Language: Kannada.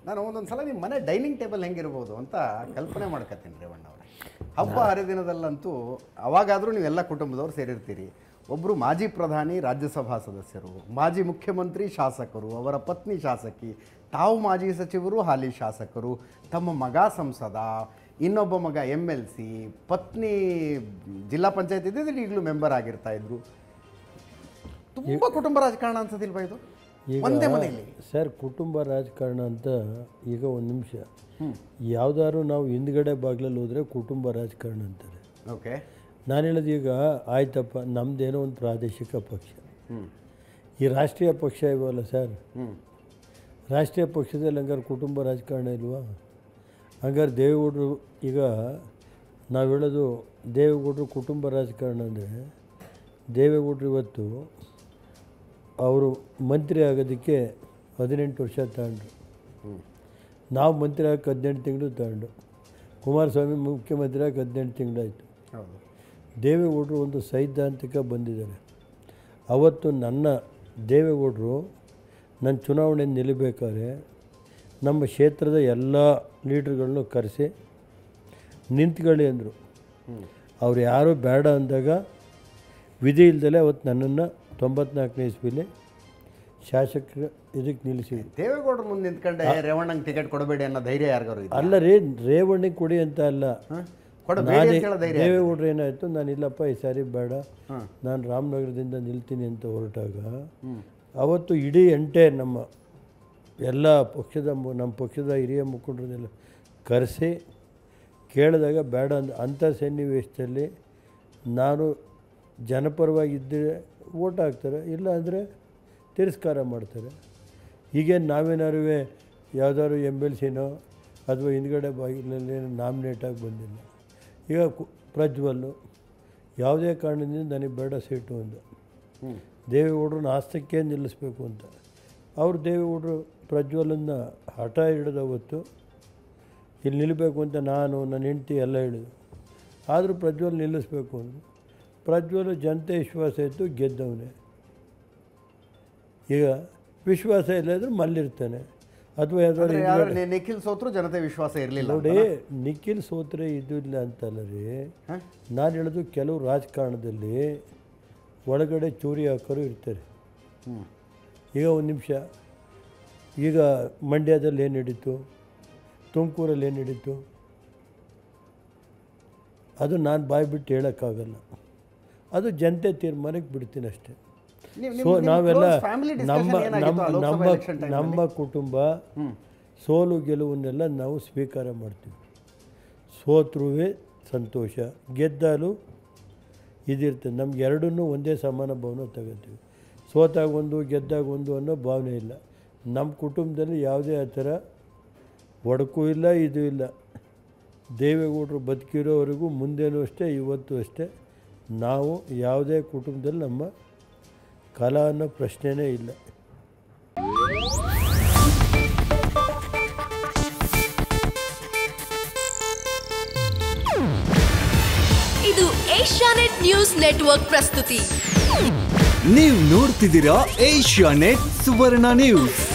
ನಾನು ಒಂದೊಂದು ಸಲ ನಿಮ್ಮ ಮನೆ ಡೈನಿಂಗ್ ಟೇಬಲ್ ಹೆಂಗಿರ್ಬೋದು ಅಂತ ಕಲ್ಪನೆ ಮಾಡ್ಕೊತೀನಿ ರೇವಣ್ಣ ಅವರೇ ಹಬ್ಬ ಹರಿದಿನದಲ್ಲಂತೂ ಅವಾಗಾದರೂ ನೀವೆಲ್ಲ ಕುಟುಂಬದವ್ರು ಸೇರಿರ್ತೀರಿ ಒಬ್ಬರು ಮಾಜಿ ಪ್ರಧಾನಿ ರಾಜ್ಯಸಭಾ ಸದಸ್ಯರು ಮಾಜಿ ಮುಖ್ಯಮಂತ್ರಿ ಶಾಸಕರು ಅವರ ಪತ್ನಿ ಶಾಸಕಿ ತಾವು ಮಾಜಿ ಸಚಿವರು ಹಾಲಿ ಶಾಸಕರು ತಮ್ಮ ಮಗ ಸಂಸದ ಇನ್ನೊಬ್ಬ ಮಗ ಎಮ್ ಎಲ್ ಸಿ ಪತ್ನಿ ಜಿಲ್ಲಾ ಪಂಚಾಯತ್ ಇದ್ದಿದ್ರೆ ಈಗಲೂ ಮೆಂಬರ್ ಆಗಿರ್ತಾ ಇದ್ರು ತುಂಬ ಕುಟುಂಬ ರಾಜಕಾರಣ ಅನ್ಸೋದಿಲ್ವಾ ಇದು ಒಂದೇ ಮನೆಯಲ್ಲಿ ಸರ್ ಕುಟುಂಬ ರಾಜಕಾರಣ ಅಂತ ಈಗ ಒಂದು ನಿಮಿಷ ಯಾವ್ದಾದ್ರು ನಾವು ಹಿಂದ್ಗಡೆ ಬಾಗಿಲಲ್ಲಿ ಹೋದರೆ ಕುಟುಂಬ ರಾಜಕಾರಣ ಅಂತಾರೆ ಓಕೆ ನಾನು ಹೇಳೋದು ಈಗ ಆಯ್ತಪ್ಪ ನಮ್ಮದೇನೋ ಒಂದು ಪ್ರಾದೇಶಿಕ ಪಕ್ಷ ಹ್ಞೂ ಈ ರಾಷ್ಟ್ರೀಯ ಪಕ್ಷ ಇಲ್ವಲ್ಲ ಸರ್ ಹ್ಞೂ ರಾಷ್ಟ್ರೀಯ ಪಕ್ಷದಲ್ಲಿ ಹಂಗಾರೆ ಕುಟುಂಬ ರಾಜಕಾರಣ ಇಲ್ವಾ ಹಂಗಾರೆ ದೇವೇಗೌಡರು ಈಗ ನಾವು ಹೇಳೋದು ದೇವೇಗೌಡರು ಕುಟುಂಬ ರಾಜಕಾರಣ ಅಂದರೆ ದೇವೇಗೌಡರು ಇವತ್ತು ಅವರು ಮಂತ್ರಿ ಆಗೋದಕ್ಕೆ ಹದಿನೆಂಟು ವರ್ಷ ತಗೊಂಡ್ರು ನಾವು ಮಂತ್ರಿ ಆಗಕ್ಕೆ ಹದಿನೆಂಟು ತಿಂಗಳು ತಗೊಂಡು ಕುಮಾರಸ್ವಾಮಿ ಮುಖ್ಯಮಂತ್ರಿ ಆಗಿ ಹದಿನೆಂಟು ತಿಂಗಳಾಯಿತು ಹೌದು ದೇವೇಗೌಡರು ಒಂದು ಸೈದ್ಧಾಂತಿಕ ಬಂದಿದ್ದಾರೆ ಅವತ್ತು ನನ್ನ ದೇವೇಗೌಡರು ನನ್ನ ಚುನಾವಣೆ ನಿಲ್ಲಬೇಕಾದ್ರೆ ನಮ್ಮ ಕ್ಷೇತ್ರದ ಎಲ್ಲ ಲೀಡ್ರ್ಗಳನ್ನೂ ಕರೆಸಿ ನಿಂತ್ಕೊಳ್ಳಿ ಅಂದರು ಅವ್ರು ಯಾರೂ ಬೇಡ ಅಂದಾಗ ವಿಧಿ ಇಲ್ದಲೆ ಅವತ್ತು ನನ್ನನ್ನು ತೊಂಬತ್ನಾಲ್ಕನೇ ಇಸ್ವಿಲಿ ಶಾಸಕರ ಇದಕ್ಕೆ ನಿಲ್ಲಿಸಿದ್ರು ದೇವೇಗೌಡರು ಮುಂದೆ ನಿಂತ್ಕೊಂಡೆ ರೇವಣ್ಣಂಗೆ ಟಿಕೆಟ್ ಕೊಡಬೇಡಿ ಅನ್ನೋ ಧೈರ್ಯ ಯಾರಿಗಾರು ಇದೆ ಅಲ್ಲ ರೀ ರೇವಣ್ಣಿಗೆ ಕೊಡಿ ಅಂತ ಅಲ್ಲ ಕೊಡಬೇಡಿ ನಾನೇ ಅಂತ ಹೇಳೋ ಧೈರ್ಯ ದೇವೇಗೌಡರು ಏನಾಯಿತು ನಾನು ಇಲ್ಲಪ್ಪ ಈ ಸಾರಿ ಬೇಡ ನಾನು ರಾಮನಗರದಿಂದ ನಿಲ್ತೀನಿ ಅಂತ ಹೊರಟಾಗ ಅವತ್ತು ಇಡೀ ಎಂಟೇ ನಮ್ಮ ಎಲ್ಲ ಪಕ್ಷದ ಮು- ನಮ್ಮ ಪಕ್ಷದ ಹಿರಿಯ ಮುಖಂಡರನ್ನೆಲ್ಲ ಕರೆಸಿ ಕೇಳಿದಾಗ ಬೇಡ ಅಂದ ಅಂಥ ಸನ್ನಿವೇಶದಲ್ಲಿ ನಾನು ಜನಪರವಾಗಿದ್ದರೆ ಓಟ್ ಹಾಕ್ತಾರೆ ಇಲ್ಲ ಅಂದರೆ ತಿರಸ್ಕಾರ ಮಾಡ್ತಾರೆ ಈಗೇನು ನಾವೇನಾರು ಯಾವ್ದಾದ್ರು ಎಮ್ ಎಲ್ ಸಿನೋ ಅಥವಾ ಹಿಂದ್ಗಡೆ ಬಾಗಿಲಲ್ಲಿ ನಾಮಿನೇಟಾಗಿ ಬಂದಿಲ್ಲ ಈಗ ಕು ಪ್ರಜ್ವಲ್ಲು ಯಾವುದೇ ಕಾರಣದಿಂದ ನನಗೆ ಬೇಡ ಸೀಟು ಅಂದ ದೇವೇಗೌಡರನ್ನ ಆಸ್ತಕ್ಕೆ ನಿಲ್ಲಿಸ್ಬೇಕು ಅಂತ ಅವರು ದೇವೇಗೌಡರು ಪ್ರಜ್ವಲನ್ನ ಹಠ ಹಿಡಿದ ಹೊತ್ತು ಇಲ್ಲಿ ನಿಲ್ಲಬೇಕು ಅಂತ ನಾನು ನನ್ನ ಹೆಂಡತಿ ಎಲ್ಲ ಹೇಳಿದ್ರು ಆದರೂ ಪ್ರಜ್ವಲ್ ನಿಲ್ಲಿಸ್ಬೇಕು ಅಂದರು ಪ್ರಜ್ವಲ್ ಜನತೆ ವಿಶ್ವಾಸ ಇತ್ತು ಗೆದ್ದವನೇ ಈಗ ವಿಶ್ವಾಸ ಇಲ್ಲದ್ರೆ ಮಲ್ಲಿರ್ತಾನೆ ಅಥವಾ ಯಾವ್ದಾದ್ರು ಅಂದ್ರೆ ಯಾರು ನಿ- ನಿಖಿಲ್ ಸೋತ್ರು ಜನತೆ ವಿಶ್ವಾಸ ಇರಲಿಲ್ಲ ನೋಡಿ ನಿಖಿಲ್ ಸೋತ್ರೆ ಇದು ಇಲ್ಲ ಅಂತಲ್ಲ ರೀ ನಾನು ಹೇಳೋದು ಕೆಲವು ರಾಜಕಾರಣದಲ್ಲಿ ಒಳಗಡೆ ಚೂರಿ ಹಾಕೋರು ಇರ್ತಾರೆ ಈಗ ಒಂದು ನಿಮಿಷ ಈಗ ಮಂಡ್ಯದಲ್ಲಿ ಏನು ನಡೀತು ತುಮಕೂರಲ್ಲಿ ಏನು ನಡೀತು ಅದು ನಾನು ಬಾಯಿ ಬಿಟ್ಟು ಹೇಳೋಕ್ಕಾಗಲ್ಲ ಅದು ಜನತೆ ತೀರ್ಮಾನಕ್ಕೆ ಬಿಡ್ತೀನಿ ಅಷ್ಟೇ ನೀವು- ಸೊ ನಿಮ್ಮ ನಾವೆಲ್ಲ close family discussion ನಮ್ಮ ಏನಾಗಿತ್ತು ನಮ್ಮ ಆ ಲೋಕಸಭಾ ನಮ್ಮ election time ನಮ್ಮ ಕುಟುಂಬ ಸೋಲು ಗೆಲುವನ್ನೆಲ್ಲ ನಾವು ಸ್ವೀಕಾರ ಮಾಡ್ತೀವಿ ಸೋತ್ರೂ ಸಂತೋಷ ಗೆದ್ದಾಲು ಇದಿರ್ತದೆ ನಮ್ಗೆ ಎರಡನ್ನೂ ಒಂದೇ ಸಮಾನ ಭಾವನೆ ತಗೋತೀವಿ ಸೋತಾಗ ಒಂದು ಗೆದ್ದಾಗ ಒಂದು ಅನ್ನೋ ಭಾವನೆ ಇಲ್ಲ ನಮ್ಮ ಕುಟುಂಬದಲ್ಲಿ ಯಾವುದೇ ಆ ಥರ ಒಡಕು ಇಲ್ಲ ಇದು ಇಲ್ಲ ದೇವೇಗೌಡರು ಬದುಕಿರೋವರೆಗೂ ಮುಂದೇನೂ ಅಷ್ಟೇ ಇವತ್ತು ಅಷ್ಟೇ ನಾವು ಯಾವುದೇ ಕುಟುಂಬದಲ್ಲಿ ನಮ್ಮ ಕಲಾ ಅನ್ನೋ ಪ್ರಶ್ನೆನೇ ಇಲ್ಲ ಇದು ಏಷ್ಯಾನೆಟ್ ನ್ಯೂಸ್ ನೆಟ್ವರ್ಕ್ ಪ್ರಸ್ತುತಿ ನೀವು ನೋಡ್ತಿದ್ದೀರಾ ಏಷ್ಯಾ ನೆಟ್ ಸುವರ್ಣ ನ್ಯೂಸ್